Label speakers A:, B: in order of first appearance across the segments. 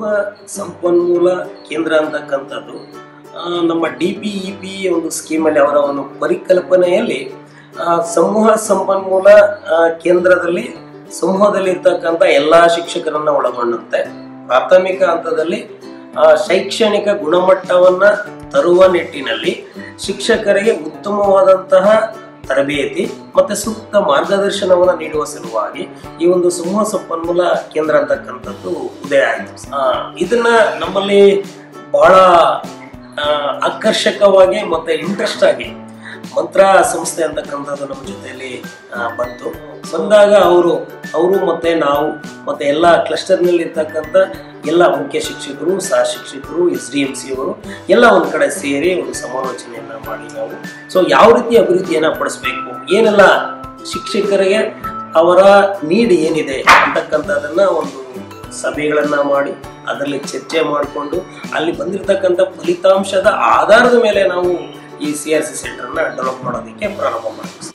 A: ಸಂಪನ್ಮೂಲ ಕೇಂದ್ರ ಅಂತಕ್ಕಂಥದ್ದು ಆ, ನಮ್ಮ ಡಿ ಪಿ ಇ ಪಿ ಒಂದು ಸ್ಕೀಮಲ್ಲಿ ಅವರ ಒಂದು ಪರಿಕಲ್ಪನೆಯಲ್ಲಿ ಆ, ಸಮೂಹ ಸಂಪನ್ಮೂಲ ಆ, ಕೇಂದ್ರದಲ್ಲಿ ಸಮೂಹದಲ್ಲಿರ್ತಕ್ಕಂಥ ಎಲ್ಲ ಶಿಕ್ಷಕರನ್ನ ಒಳಗೊಂಡಂತೆ ಪ್ರಾಥಮಿಕ ಹಂತದಲ್ಲಿ ಆ, ಶೈಕ್ಷಣಿಕ ಗುಣಮಟ್ಟವನ್ನ ತರುವ ನಿಟ್ಟಿನಲ್ಲಿ ಶಿಕ್ಷಕರಿಗೆ ಉತ್ತಮವಾದಂತಹ ತರಬೇತಿ ಮತ್ತೆ ಸೂಕ್ತ ಮಾರ್ಗದರ್ಶನವನ್ನು ನೀಡುವ ಸಲುವಾಗಿ ಈ ಒಂದು ಸಮೂಹ ಸಂಪನ್ಮೂಲ ಕೇಂದ್ರ ಅಂತಕ್ಕಂಥದ್ದು ಉದಯ ಆಯಿತು ಆ, ಇದನ್ನ ನಮ್ಮಲ್ಲಿ ಬಹಳ ಆ, ಆಕರ್ಷಕವಾಗಿ ಮತ್ತೆ ಇಂಟ್ರೆಸ್ಟ್ ಆಗಿ ಮಂತ್ರ ಸಂಸ್ಥೆ ಅಂತಕ್ಕಂಥದ್ದು ನಮ್ಮ ಜೊತೆಯಲ್ಲಿ ಆ, ಬಂತು ಬಂದಾಗ ಅವರು ಅವರು ಮತ್ತೆ ನಾವು ಮತ್ತೆ ಎಲ್ಲ ಕ್ಲಸ್ಟರ್ನಲ್ಲಿ ಇರ್ತಕ್ಕಂಥ ಎಲ್ಲ ಮುಖ್ಯ ಶಿಕ್ಷಕರು ಸಹ ಶಿಕ್ಷಕರು ಎಸ್ ಡಿ ಎಂ ಸಿ ಅವರು ಎಲ್ಲ ಒಂದು ಕಡೆ ಸೇರಿ ಒಂದು ಸಮಾಲೋಚನೆಯನ್ನ ಮಾಡಿ ನಾವು ಸೊ ಯಾವ ರೀತಿ ಅಭಿವೃದ್ಧಿಯನ್ನ ಪಡಿಸ್ಬೇಕು ಏನೆಲ್ಲ ಶಿಕ್ಷಕರಿಗೆ ಅವರ ನೀಡ್ ಏನಿದೆ ಅಂತಕ್ಕಂಥದ್ದನ್ನ ಒಂದು ಸಭೆಗಳನ್ನ ಮಾಡಿ ಅದರಲ್ಲಿ ಚರ್ಚೆ ಮಾಡಿಕೊಂಡು ಅಲ್ಲಿ ಬಂದಿರತಕ್ಕಂಥ ಫಲಿತಾಂಶದ ಆಧಾರದ ಮೇಲೆ ನಾವು ಈ ಸಿ ಆರ್ ಸಿ ಸೆಂಟರ್ನ ಡೆವಲಪ್ ಮಾಡೋದಕ್ಕೆ ಪ್ರಾರಂಭ ಮಾಡಿದ್ವಿ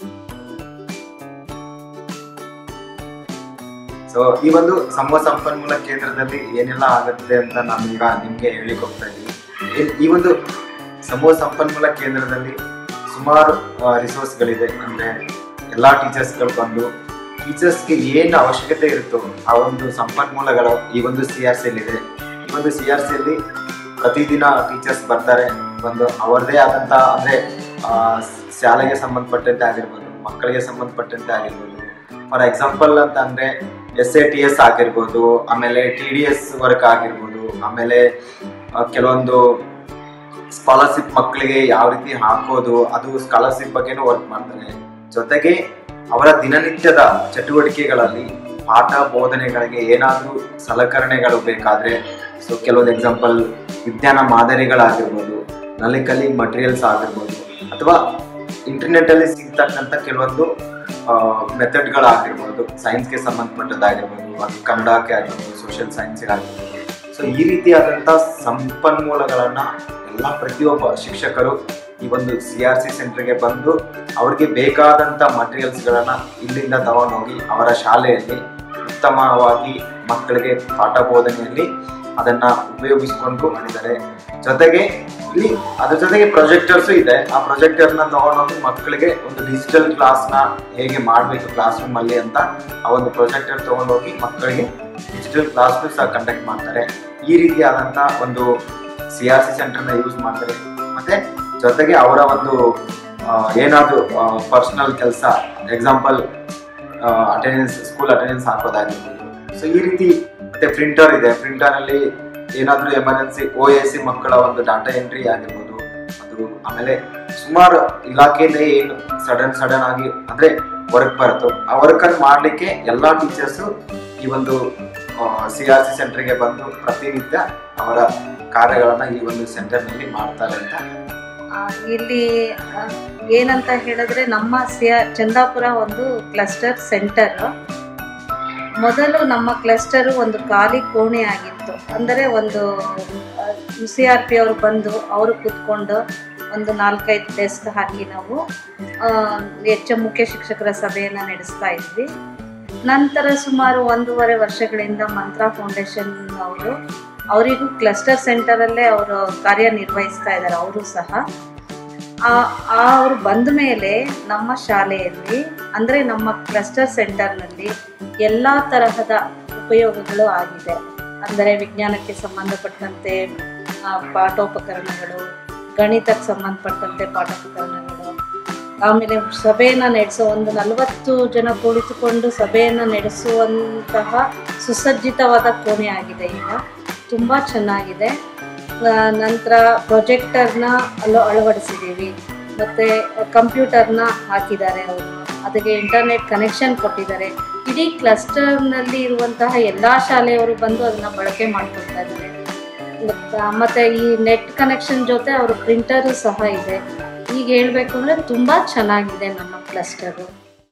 B: ಸೊ ಈ ಒಂದು ಸಮೂಹ ಸಂಪನ್ಮೂಲ ಕೇಂದ್ರದಲ್ಲಿ ಏನೆಲ್ಲ ಆಗುತ್ತೆ ಅಂತ ನಾನೀಗ ನಿಮ್ಗೆ ಹೇಳಿಕ್ ಹೋಗ್ತಾ ಇದ್ದೀನಿ ಈ- ಈ ಒಂದು ಸಮೂಹ ಸಂಪನ್ಮೂಲ ಕೇಂದ್ರದಲ್ಲಿ ಸುಮಾರು ರಿಸೋರ್ಸ್ಗಳಿದೆ ಅಂದ್ರೆ ಎಲ್ಲಾ ಟೀಚರ್ಸ್ಗಳು ಬಂದು ಟೀಚರ್ಸ್ಗೆ ಏನು ಅವಶ್ಯಕತೆ ಇರುತ್ತೋ ಆ ಒಂದು ಸಂಪನ್ಮೂಲಗಳು ಈ ಒಂದು ಸಿ ಆರ್ ಸಿ ಇದೆ ಈ ಒಂದು ಸಿ ಆರ್ ಸಿಯಲ್ಲಿ ಪ್ರತಿದಿನ ಟೀಚರ್ಸ್ ಬರ್ತಾರೆ ಬಂದು ಅವರದೇ ಆದಂತ ಅಂದ್ರೆ ಆ, ಶಾಲೆಗೆ ಸಂಬಂಧಪಟ್ಟಂತೆ ಆಗಿರ್ಬೋದು ಮಕ್ಕಳಿಗೆ ಸಂಬಂಧಪಟ್ಟಂತೆ ಆಗಿರ್ಬೋದು ಫಾರ್ ಎಕ್ಸಾಂಪಲ್ ಅಂತ ಅಂದ್ರೆ ಎಸ್ ಎ ಟಿ ಎಸ್ ಆಗಿರ್ಬೋದು ಆಮೇಲೆ ಟಿ ಡಿ ಎಸ್ ವರ್ಕ್ ಆಗಿರ್ಬೋದು ಆಮೇಲೆ ಆ, ಕೆಲವೊಂದು ಸ್ಕಾಲರ್ಶಿಪ್ ಮಕ್ಕಳಿಗೆ ಯಾವ ರೀತಿ ಹಾಕೋದು ಅದು ಸ್ಕಾಲರ್ಶಿಪ್ ಬಗ್ಗೆನೂ ವರ್ಕ್ ಮಾಡ್ತಾರೆ ಜೊತೆಗೆ ಅವರ ದಿನನಿತ್ಯದ ಚಟುವಟಿಕೆಗಳಲ್ಲಿ ಪಾಠ ಬೋಧನೆಗಳಿಗೆ ಏನಾದರೂ ಸಲಕರಣೆಗಳು ಬೇಕಾದ್ರೆ ಸೊ ಕೆಲವೊಂದು ಎಕ್ಸಾಂಪಲ್ ವಿಜ್ಞಾನ ಮಾದರಿಗಳಾಗಿರ್ಬೋದು ನಲಿಕಲಿ ಮಟೀರಿಯಲ್ಸ್ ಆಗಿರ್ಬೋದು ಅಥವಾ ಇಂಟರ್ನೆಟ್ ಅಲ್ಲಿ ಸಿಗ್ತಕ್ಕಂಥ ಕೆಲವೊಂದು ಮೆಥಡ್ಗಳಾಗಿರ್ಬೋದು ಸೈನ್ಸ್ಗೆ ಸಂಬಂಧಪಟ್ಟದ್ದಾಗಿರ್ಬೋದು ಅದು ಕನ್ನಡಕ್ಕೆ ಆಗಿರ್ಬೋದು ಸೋಷಿಯಲ್ ಸೈನ್ಸ್ಗೆ ಆಗಿರ್ಬೋದು ಸೊ ಈ ರೀತಿಯಾದಂಥ ಸಂಪನ್ಮೂಲಗಳನ್ನ ಎಲ್ಲ ಪ್ರತಿಯೊಬ್ಬ ಶಿಕ್ಷಕರು ಈ ಒಂದು ಸಿ ಆರ್ ಸಿ ಸೆಂಟರ್ಗೆ ಬಂದು ಅವ್ರಿಗೆ ಬೇಕಾದಂಥ ಮಟೀರಿಯಲ್ಸ್ಗಳನ್ನ ಇಲ್ಲಿಂದ ತಗೊಂಡೋಗಿ ಅವರ ಶಾಲೆಯಲ್ಲಿ ಉತ್ತಮವಾಗಿ ಮಕ್ಕಳಿಗೆ ಪಾಠ ಬೋಧನೆಯಲ್ಲಿ ಅದನ್ನ ಉಪಯೋಗಿಸ್ಕೊಂಡು ಮಾಡಿದ್ದಾರೆ ಜೊತೆಗೆ ಇಲ್ಲಿ ಅದ್ರ ಜೊತೆಗೆ ಪ್ರೊಜೆಕ್ಟರ್ಸ್ ಇದೆ ಆ ಪ್ರೊಜೆಕ್ಟರ್ನ ತಗೊಂಡೋಗಿ ಮಕ್ಕಳಿಗೆ ಒಂದು ಡಿಜಿಟಲ್ ಕ್ಲಾಸ್ನ ಹೇಗೆ ಮಾಡಬೇಕು ಕ್ಲಾಸ್ ರೂಮ್ ಅಲ್ಲಿ ಅಂತ ಆ ಒಂದು ಪ್ರೊಜೆಕ್ಟರ್ ತಗೊಂಡೋಗಿ ಮಕ್ಕಳಿಗೆ ಡಿಜಿಟಲ್ ಕ್ಲಾಸ್ನು ಸಹ ಕಂಡಕ್ಟ್ ಮಾಡ್ತಾರೆ ಈ ರೀತಿಯಾದಂಥ ಒಂದು ಸಿ ಆರ್ ಸಿ ಸೆಂಟರ್ನ ಯೂಸ್ ಮಾಡ್ತಾರೆ ಮತ್ತೆ ಜೊತೆಗೆ ಅವರ ಒಂದು ಆ, ಏನಾದ್ರು ಪರ್ಸನಲ್ ಕೆಲಸ ಎಕ್ಸಾಂಪಲ್ ಅಟೆಂಡೆನ್ಸ್ ಸ್ಕೂಲ್ ಅಟೆಂಡೆನ್ಸ್ ಹಾಕೋದಾಗಿರ್ಬೋದು ಸೊ ಈ ರೀತಿ ಮತ್ತೆ ಪ್ರಿಂಟರ್ ಇದೆ ಪ್ರಿಂಟರ್ ಅಲ್ಲಿ ಏನಾದ್ರೂ ಎಮರ್ಜೆನ್ಸಿ ಓ ಎ ಸಿ ಮಕ್ಕಳ ಒಂದು ಡಾಟಾ ಎಂಟ್ರಿ ಆಗಿರ್ಬೋದು ಅದು ಆಮೇಲೆ ಸುಮಾರು ಇಲಾಖೆಯಿಂದ ಏನು ಸಡನ್ ಸಡನ್ ಆಗಿ ಅಂದ್ರೆ ವರ್ಕ್ ಬರುತ್ತೋ ಆ ವರ್ಕ್ ಅನ್ನು ಮಾಡ್ಲಿಕ್ಕೆ ಎಲ್ಲಾ ಟೀಚರ್ಸ್ ಈ ಒಂದು ಸಿ ಆರ್ ಸಿ ಸೆಂಟರ್ಗೆ ಬಂದು ಪ್ರತಿನಿತ್ಯ ಅವರ ಕಾರ್ಯಗಳನ್ನ ಈ ಒಂದು ಸೆಂಟರ್ ನಲ್ಲಿ ಮಾಡ್ತಾರೆ ಅಂತ
C: ಆ, ಇಲ್ಲಿ ಆ, ಏನಂತ ಹೇಳಿದ್ರೆ ನಮ್ಮ ಸಿಯ ಚಂದಾಪುರ ಒಂದು ಕ್ಲಸ್ಟರ್ ಸೆಂಟರ್ ಮೊದಲು ನಮ್ಮ ಕ್ಲಸ್ಟರು ಒಂದು ಖಾಲಿ ಕೋಣೆ ಆಗಿತ್ತು ಅಂದರೆ ಒಂದು ಸಿ ಆರ್ ಪಿ ಅವರು ಬಂದು ಅವರು ಕೂತ್ಕೊಂಡು ಒಂದು ನಾಲ್ಕೈದು ಡೆಸ್ಕ್ ಹಾಕಿ ನಾವು ಆ, ಹೆಚ್ಚು ಮುಖ್ಯ ಶಿಕ್ಷಕರ ಸಭೆಯನ್ನು ನಡೆಸ್ತಾ ಇದ್ವಿ ನಂತರ ಸುಮಾರು ಒಂದೂವರೆ ವರ್ಷಗಳಿಂದ ಮಂತ್ರ ಫೌಂಡೇಶನ್ ಅವರು ಅವರಿಗೂ ಕ್ಲಸ್ಟರ್ ಸೆಂಟರಲ್ಲೇ ಅವರು ಕಾರ್ಯನಿರ್ವಹಿಸ್ತಾ ಇದ್ದಾರೆ ಅವರು ಸಹ ಆ ಆ ಅವರು ಬಂದ ಮೇಲೆ ನಮ್ಮ ಶಾಲೆಯಲ್ಲಿ ಅಂದರೆ ನಮ್ಮ ಕ್ಲಸ್ಟರ್ ಸೆಂಟರ್ನಲ್ಲಿ ಎಲ್ಲ ತರಹದ ಉಪಯೋಗಗಳು ಆಗಿದೆ ಅಂದರೆ ವಿಜ್ಞಾನಕ್ಕೆ ಸಂಬಂಧಪಟ್ಟಂತೆ ಆ, ಪಾಠೋಪಕರಣಗಳು ಗಣಿತಕ್ಕೆ ಸಂಬಂಧಪಟ್ಟಂತೆ ಪಾಠೋಪಕರಣಗಳು ಆಮೇಲೆ ಸಭೆಯನ್ನು ನಡೆಸೋ ಒಂದು ನಲವತ್ತು ಜನ ಕುಳಿತುಕೊಂಡು ಸಭೆಯನ್ನು ನಡೆಸುವಂತಹ ಸುಸಜ್ಜಿತವಾದ ಕೋಣೆ ಆಗಿದೆ ಈಗ ತುಂಬ ಚೆನ್ನಾಗಿದೆ ಆ, ನಂತರ ಪ್ರೊಜೆಕ್ಟರ್ನ ಅಲ್ಲ ಅಳವಡಿಸಿದ್ದೀವಿ ಮತ್ತು ಕಂಪ್ಯೂಟರ್ನ ಹಾಕಿದ್ದಾರೆ ಅವರು ಅದಕ್ಕೆ ಇಂಟರ್ನೆಟ್ ಕನೆಕ್ಷನ್ ಕೊಟ್ಟಿದ್ದಾರೆ ಇಡೀ ಕ್ಲಸ್ಟರ್ನಲ್ಲಿ ಇರುವಂತಹ ಎಲ್ಲ ಶಾಲೆಯವರು ಬಂದು ಅದನ್ನು ಬಳಕೆ ಮಾಡ್ಕೊಳ್ತಾ ಇದ್ದಾರೆ ಮತ್ತ- ಮತ್ತೆ ಈ ನೆಟ್ ಕನೆಕ್ಷನ್ ಜೊತೆ ಅವರು ಪ್ರಿಂಟರು ಸಹ ಇದೆ ಈಗ ಹೇಳಬೇಕು ಅಂದರೆ ತುಂಬ ಚೆನ್ನಾಗಿದೆ ನಮ್ಮ ಕ್ಲಸ್ಟರು